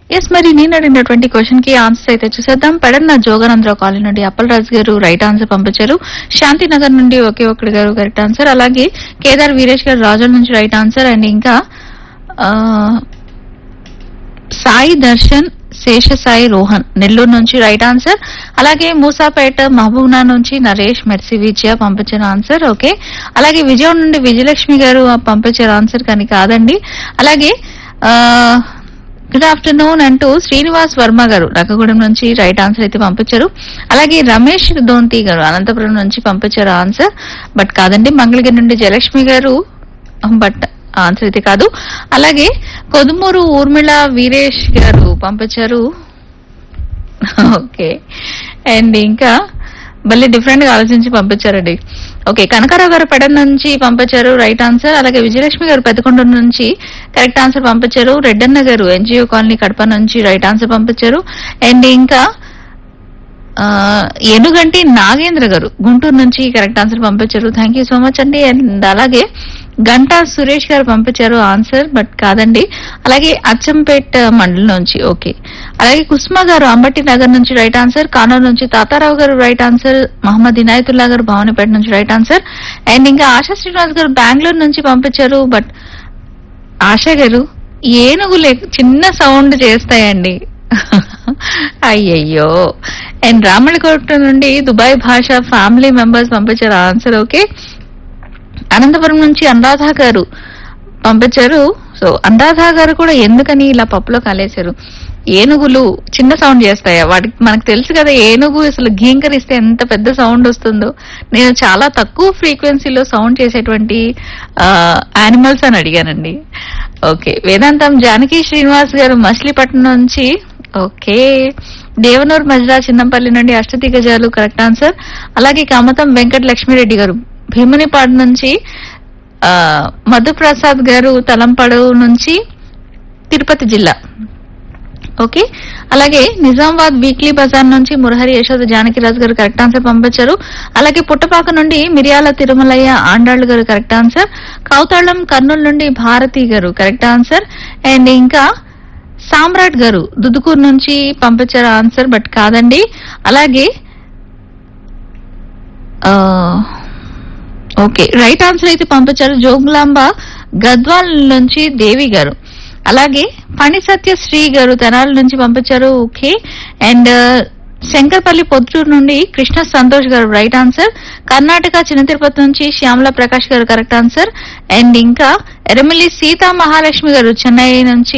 yes మరి నేను అడిగినటువంటి క్వశ్చన్ కి ఆన్సర్ అయితే చూసేద్దాం పెడన్న జోగానందరావు కాలనీ నుండి అప్పలరాజు గారు రైట్ ఆన్సర్ పంపించారు శాంతినగర్ నుండి ఒకే ఒక్కడి గారు కరెక్ట్ ఆన్సర్ అలాగే కేదార్ వీరేష్ గారు రాజుల నుంచి రైట్ ఆన్సర్ అండ్ ఇంకా ఆ, సాయి దర్శన్ శేషసాయి రోహన్ నెల్లూరు నుంచి రైట్ ఆన్సర్ అలాగే మూసాపేట మహబూబ్నా నుంచి నరేష్ మెర్సి విజయ పంపించిన ఆన్సర్ ఓకే అలాగే విజయవాడ నుండి విజయలక్ష్మి గారు పంపించారు ఆన్సర్ కానీ కాదండి అలాగే గుడ్ ఆఫ్టర్నూన్ అంటూ శ్రీనివాస్ వర్మ గారు రకగూడెం నుంచి రైట్ ఆన్సర్ అయితే పంపించారు అలాగే రమేష్ దోంతి గారు అనంతపురం నుంచి పంపించారు ఆన్సర్ బట్ కాదండి మంగళగిరి నుండి జయలక్ష్మి గారు బట్ ఆన్సర్ అయితే కాదు అలాగే కొదుమూరు ఊర్మిళ వీరేష్ గారు పంపించారు ఓకే అండ్ ఇంకా మళ్ళీ డిఫరెంట్ గా ఆలోచించి పంపించారండి ఓకే కనకారావు గారు పెడ నుంచి పంపించారు రైట్ ఆన్సర్ అలాగే విజయలక్ష్మి గారు పెద్దకొండ నుంచి కరెక్ట్ ఆన్సర్ పంపించారు రెడ్డన్న గారు ఎన్జిఓ కాలనీ కడప నుంచి రైట్ ఆన్సర్ పంపించారు అండ్ ఇంకా ఆ, ఏనుగంటి నాగేంద్ర గారు గుంటూరు నుంచి కరెక్ట్ ఆన్సర్ పంపించారు థ్యాంక్ యూ సో మచ్ అండి అండ్ అలాగే గంటా సురేష్ గారు పంపించారు ఆన్సర్ బట్ కాదండి అలాగే అచ్చంపేట్ మండలం నుంచి ఓకే అలాగే కుస్మా గారు అంబటి నగర్ నుంచి రైట్ ఆన్సర్ కానూరు నుంచి తాతారావు గారు రైట్ ఆన్సర్ మహమ్మద్ ఇనాయతుల్లా గారు భవానీపేట నుంచి రైట్ ఆన్సర్ అండ్ ఇంకా ఆశా శ్రీనివాస్ గారు బెంగళూరు నుంచి పంపించారు బట్ ఆశ గారు ఏనుగులు ఎక్- చిన్న సౌండ్ చేస్తాయండి అయ్యయ్యో అండ్ రామణికోట నుండి దుబాయ్ భాష ఫ్యామిలీ మెంబర్స్ పంపించారు ఆన్సర్ ఓకే అనంతపురం నుంచి అనురాధ గారు పంపించారు సో అనురాధ గారు కూడా ఎందుకని ఇలా పప్పులో కాలేశారు ఏనుగులు చిన్న సౌండ్ చేస్తాయా వాటికి మనకు తెలుసు కదా ఏనుగు అసలు గీంకరిస్తే ఎంత పెద్ద సౌండ్ వస్తుందో నేను చాలా తక్కువ ఫ్రీక్వెన్సీలో సౌండ్ చేసేటువంటి యానిమల్స్ అని అడిగానండి ఓకే వేదాంతం జానకి శ్రీనివాస్ గారు మచిలీపట్నం నుంచి ఓకే దేవనూరు మజిరా చిన్నంపల్లి నుండి అష్టదిగ్గజాలు కరెక్ట్ ఆన్సర్ అలాగే కమతం వెంకట లక్ష్మిరెడ్డి గారు భీమునిపాడు నుంచి ఆ, మధుప్రసాద్ గారు తలంపాడు నుంచి తిరుపతి జిల్లా ఓకే అలాగే నిజామాబాద్ వీక్లీ బజార్ నుంచి మురహరి యశోద జానకిరాజు గారు కరెక్ట్ ఆన్సర్ పంపించారు అలాగే పుట్టపాక నుండి మిరియాల తిరుమలయ్య ఆండాళ్ళు గారు కరెక్ట్ ఆన్సర్ కౌతాళం కర్నూలు నుండి భారతి గారు కరెక్ట్ ఆన్సర్ అండ్ ఇంకా సామ్రాట్ గారు దుదుకూరు నుంచి పంపించారు ఆన్సర్ బట్ కాదండి అలాగే ఆ, ఓకే రైట్ ఆన్సర్ అయితే పంపించారు జోగులాంబ గద్వాల్ నుంచి దేవి గారు అలాగే పని సత్య శ్రీ గారు తెనాలి నుంచి పంపించారు ఓకే అండ్ శంకర్పల్లి పొద్దుటూరు నుండి కృష్ణ సంతోష్ గారు రైట్ ఆన్సర్ కర్ణాటక చిన్న తిరుపతి నుంచి శ్యామల ప్రకాష్ గారు కరెక్ట్ ఆన్సర్ అండ్ ఇంకా ఎరమిల్లి సీతా మహాలక్ష్మి గారు చెన్నై నుంచి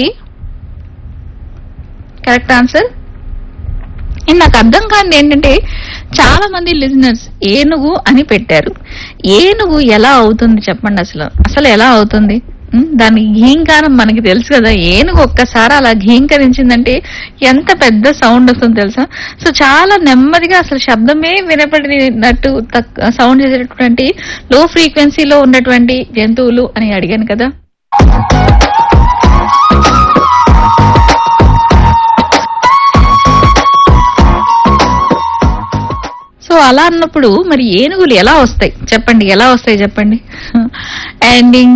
కరెక్ట్ ఆన్సర్ అండ్ నాకు అర్థం కానిది ఏంటంటే చాలా మంది లిజనర్స్ ఏనుగు అని పెట్టారు ఏనుగు ఎలా అవుతుంది చెప్పండి అసలు అసలు ఎలా అవుతుంది ఉమ్, దాని ఘీంకారం మనకి తెలుసు కదా ఏనుగు ఒక్కసారి అలా ఘీంకరించిందంటే ఎంత పెద్ద సౌండ్ వస్తుందో తెలుసా సో చాలా నెమ్మదిగా అసలు శబ్దమే వినపడినట్టు సౌండ్ చేసేటటువంటి లో ఫ్రీక్వెన్సీలో ఉన్నటువంటి జంతువులు అని అడిగాను కదా సో అలా అన్నప్పుడు మరి ఏనుగులు ఎలా వస్తాయి చెప్పండి ఎలా వస్తాయి చెప్పండి అండ్